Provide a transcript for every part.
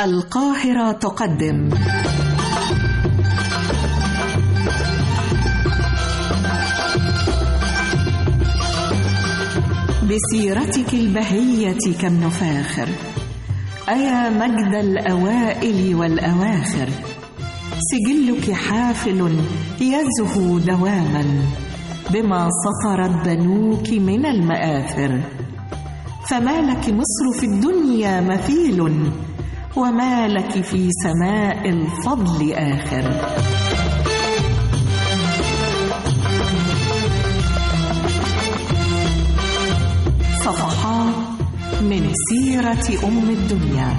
القاهرة تقدم بسيرتك البهية كم نفاخر أيا مجد الأوائل والأواخر سجلك حافل يزهو دواما بما سطرت بنوك من المآثر فما لك مصر في الدنيا مثيل وما لك في سماء الفضل آخر صفحات من سيرة أم الدنيا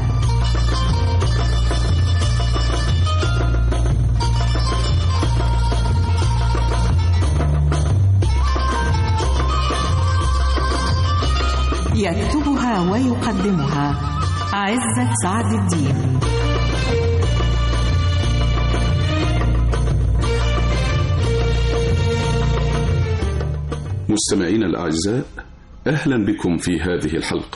يكتبها ويقدمها عزة سعد الدين مستمعينا الأعزاء أهلا بكم في هذه الحلقة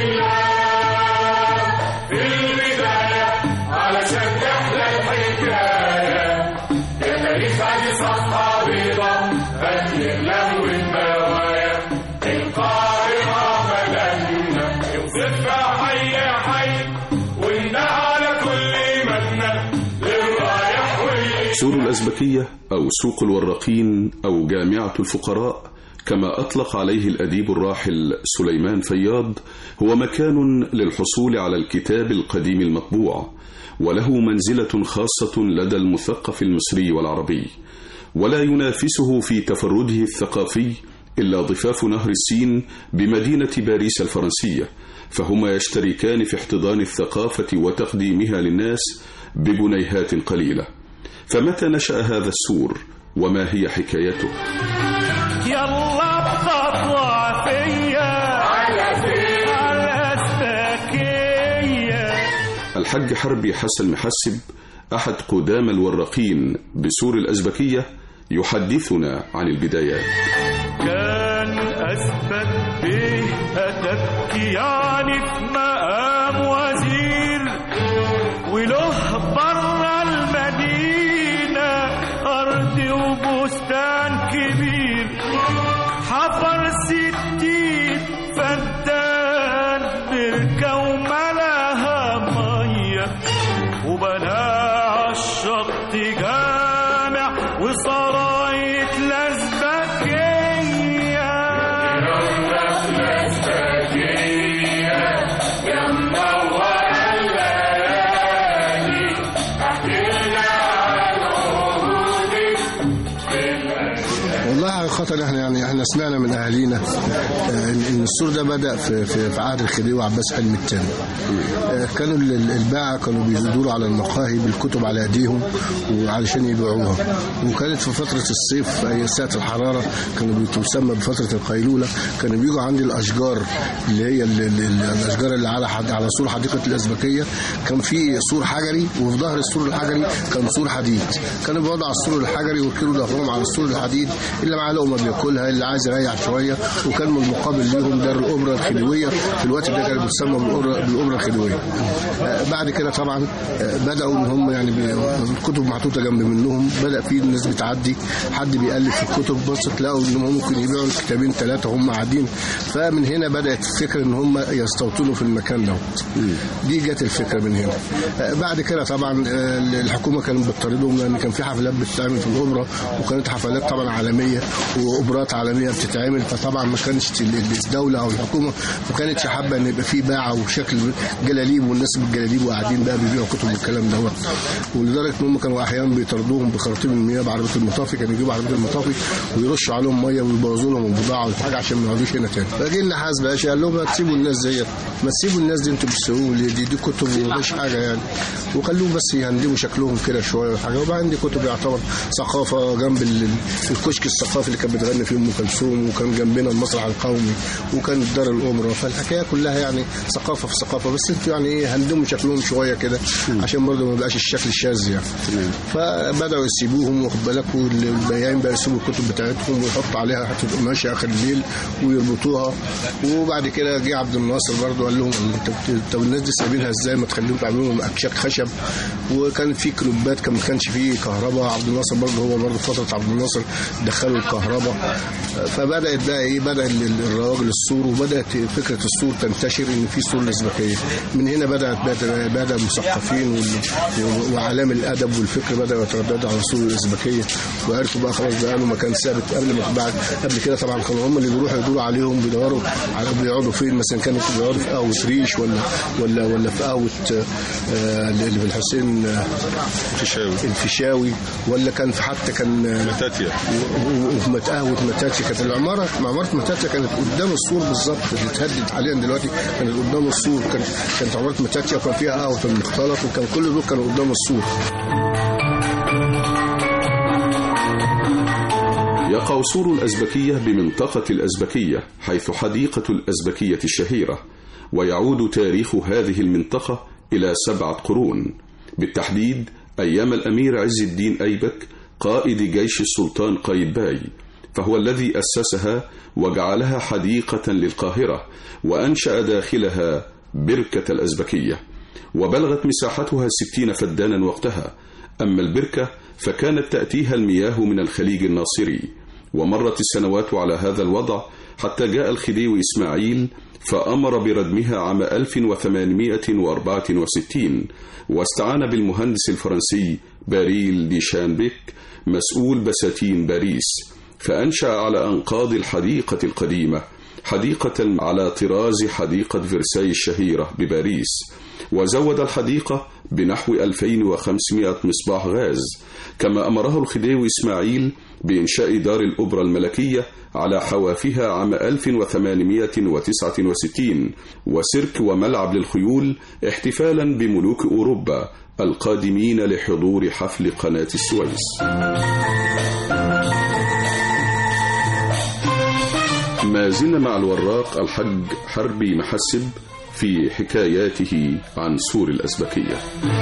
في البداية علشان تحلى الحكاية التاريخ عندي صفحة بيضة هتلاقي لون بوايا القاهرة بلدنا يوصفها حي حي وإنها على كل مبنى للرايح واللي سور الأزبكية أو سوق الوراقين أو جامعة الفقراء كما أطلق عليه الأديب الراحل سليمان فياض هو مكان للحصول على الكتاب القديم المطبوع وله منزلة خاصة لدى المثقف المصري والعربي ولا ينافسه في تفرده الثقافي إلا ضفاف نهر السين بمدينة باريس الفرنسية فهما يشتركان في احتضان الثقافة وتقديمها للناس بجنيهات قليلة فمتى نشأ هذا السور وما هي حكايته؟ يلا بخطوة فيا على فين على السكية الحاج حربي حسن محسب أحد قدام الوراقين بسور الأزبكية يحدثنا عن البدايات كان أثبت به أتبكي يعني في مقام وزير وله برا المدينة أرض وبستان كبير حفر ستين فدان بركة وملاها مية وبنى عالشط جامع وسرايط لازبكية والله حقيقة احنا يعني احنا سمعنا من اهالينا آه، ان إن السور ده بدا في في, في عهد الخديوي وعباس حلمي الثاني. آه، كانوا ال- ال- الباعة كانوا بيدوروا على المقاهي بالكتب على ايديهم وعلشان يبيعوها وكانت في فترة الصيف اي ساعة الحرارة كانوا بتسمى بفترة القيلولة كانوا بيجوا عند الاشجار اللي هي ال- ال- ال- الاشجار اللي على حد على سور حديقة الازبكية كان في سور حجري وفي ظهر السور الحجري كان سور حديد كانوا بيقعدوا على السور الحجري ويركنوا ظهرهم على السور الحديد اللي معاه لقمه بياكلها اللي عايز يريح شويه وكان من المقابل ليهم دار الاوبرا الخديويه في الوقت ده كانت بتسمى بالاوبرا بالاوبرا الخديويه آه، بعد كده طبعا آه، بداوا ان هم يعني بي- الكتب محطوطه جنب منهم بدا في ناس بتعدي حد بيالف في الكتب بص تلاقوا ان هم ممكن يبيعوا كتابين ثلاثه هم قاعدين فمن هنا بدات الفكره ان هم يستوطنوا في المكان دوت دي جت الفكره من هنا آه، بعد كده طبعا آه، الحكومه كانت بتطردهم لان كان في حفلات بتتعمل في الاوبرا وكانت حفلات طبعا عالميه واوبرات عالميه بتتعمل فطبعا ما كانش ال- الدوله او الحكومه ما كانتش حابه ان يبقى في باعه وشكل جلاليب والناس بالجلاليب وقاعدين بقى بيبيعوا كتب والكلام دوت ولدرجه ان هم كانوا احيانا بيطردوهم بخراطيم المياه بعربيه المطافي كانوا يجيبوا عربيه المطافي ويرشوا عليهم ميه ويبوظوا لهم البضاعه والحاجه عشان ما يقعدوش هنا تاني فجه النحاس بقى قال لهم ما تسيبوا الناس ديت ما تسيبوا الناس دي انتوا بتسووا ليه دي, دي كتب ومش حاجه يعني وخلوهم بس يهندموا شكلهم كده شويه وحاجه وبعدين دي كتب يعتبر ثقافه جنب ال- الكشك الثقافي اللي كانت بتغني فيه ام كلثوم وكان جنبنا المسرح القومي وكان دار الاوبرا فالحكايه كلها يعني ثقافه في ثقافه بس انتوا يعني ايه هندموا شكلهم شويه كده عشان برضه ما يبقاش الشكل الشاذ يعني فبداوا يسيبوهم واخد بالك والبياعين بقى يسيبوا الكتب بتاعتهم ويحطوا عليها حته قماش اخر الليل ويربطوها وبعد كده جه عبد الناصر برضه قال لهم طب طب الناس دي سايبينها ازاي ما تخليهم تعملوا لهم اكشاك خشب وكانت في كلوبات كان ما كانش فيه كهرباء عبد الناصر برضه هو برضه فتره عبد الناصر دخلوا الكهرباء فبدات بقى ايه بدا ال- ال- الرواج للسور وبدات فكره السور تنتشر ان في سور الازبكيه من هنا بدات بدا, بدا المثقفين وال- وعالم الادب والفكر بداوا يترددوا على السور الازبكيه وعرفوا بقى خلاص بقى له مكان ثابت قبل ما بعد قبل كده طبعا كانوا هم اللي بيروحوا يدوروا عليهم بيدوروا على بيقعدوا فين مثلا كانوا بيقعدوا في قهوه ريش ولا ولا ولا في قهوه آه، اللي في الحسين آه، فيشاوي الفيشاوي ولا كان في حتى كان آه، تاتيا وفي مت- قهوه متاتيا كانت العماره عماره متاتيا كانت قدام السور بالظبط اللي اتهدد حاليا دلوقتي كانت قدام السور كانت كانت عماره متاتيا وكان فيها قهوه المختلط وكان كل دول كانوا قدام السور يقع سور الأزبكية بمنطقة الأزبكية حيث حديقة الأزبكية الشهيرة ويعود تاريخ هذه المنطقة إلى سبعة قرون بالتحديد أيام الأمير عز الدين أيبك قائد جيش السلطان قايتباي فهو الذي أسسها وجعلها حديقة للقاهرة وأنشأ داخلها بركة الأزبكية وبلغت مساحتها ستين فدانا وقتها أما البركة فكانت تأتيها المياه من الخليج الناصري ومرت السنوات على هذا الوضع حتى جاء الخديوي إسماعيل فأمر بردمها عام 1864 واستعان بالمهندس الفرنسي باريل دي شانبيك مسؤول بساتين باريس فأنشأ على أنقاض الحديقة القديمة حديقة على طراز حديقة فرساي الشهيرة بباريس وزود الحديقة بنحو 2500 مصباح غاز كما أمره الخديوي إسماعيل بإنشاء دار الأوبرا الملكية على حوافها عام 1869 وسيرك وملعب للخيول احتفالا بملوك أوروبا القادمين لحضور حفل قناة السويس ما زلنا مع الوراق الحج حربي محسب في حكاياته عن سور الأزبكية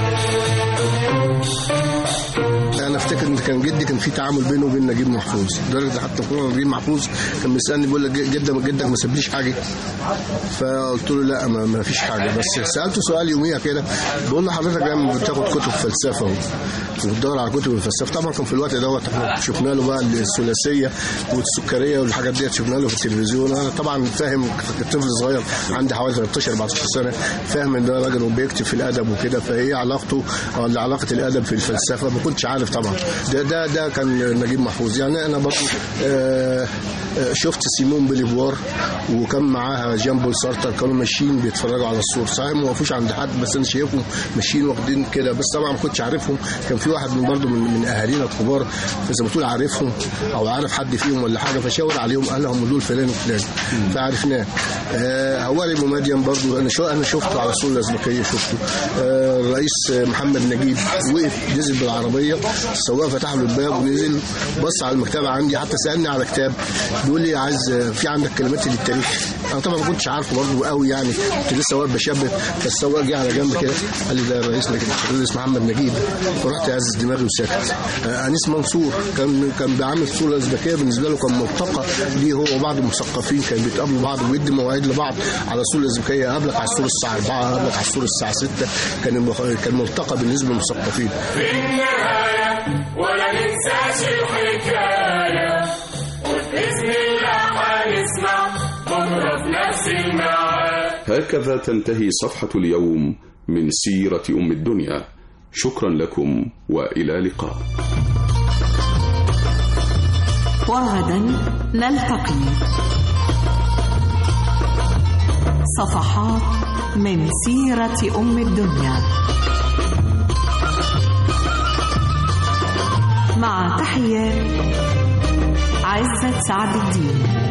انا افتكر ان كان جدي كان في تعامل بينه وبين نجيب محفوظ لدرجه حتى في مرة نجيب محفوظ كان بيسالني بيقول لك جدك جدك ما سابليش حاجه فقلت له لا ما, ما فيش حاجه بس سالته سؤال يوميها كده بقول له حضرتك دايما بتاخد كتب فلسفه و- وبتدور على كتب الفلسفه طبعا كان في الوقت دوت احنا شفنا له بقى الثلاثيه والسكريه والحاجات ديت شفنا له في التلفزيون انا طبعا فاهم طفل صغير عندي حوالي 13 14 سنه فاهم ان ده راجل وبيكتب في الادب وكده فايه علاقته ولا علاقه الادب في الفلسفه ما كنتش عارف طبعا ده ده ده كان نجيب محفوظ يعني انا برضه آه، آه، شفت سيمون بوليفوار وكان معاها جان بول سارتر كانوا ماشيين بيتفرجوا على الصور صحيح ما وقفوش عند حد بس انا شايفهم ماشيين واخدين كده بس طبعا ما كنتش عارفهم كان في واحد من برضه من, من اهالينا الكبار زي ما تقول عارفهم او عارف حد فيهم ولا حاجه فشاور عليهم قال لهم دول فلان وفلان فعرفناه آه هواري ابو مدين برضه انا شو انا شفته على الصوره الازبكيه شفته آه الرئيس محمد نجيب وقف نزل بالعربيه السواق فتح له الباب ونزل بص على المكتبه عندي حتى سالني على كتاب بيقول لي عايز في عندك كلمات للتاريخ انا طبعا ما كنتش عارفه برضه قوي يعني كنت لسه واقف بشبه فالسواق جه على جنب كده قال لي ده الرئيس نجيب الرئيس محمد نجيب فرحت اعزز دماغي وساكت آه، انيس منصور كان كان بيعمل الصوره الازبكيه بالنسبه له كان ملتقى ليه هو وبعض المثقفين كانوا بيتقابلوا بعض وبيدي مواعيد لبعض على الصوره الازبكيه قابلك على الصوره الساعه 4 قابلك على الصوره الساعه 6 كان المخ- كان ملتقى بالنسبه للمثقفين في النهاية ولا ننساش الحكاية وبإذن الله هنسمع بكرة في نفس الميعاد هكذا تنتهي صفحة اليوم من سيرة أم الدنيا شكرا لكم وإلى لقاء وغدا نلتقي صفحات من سيرة أم الدنيا مع تحيات عزة سعد الدين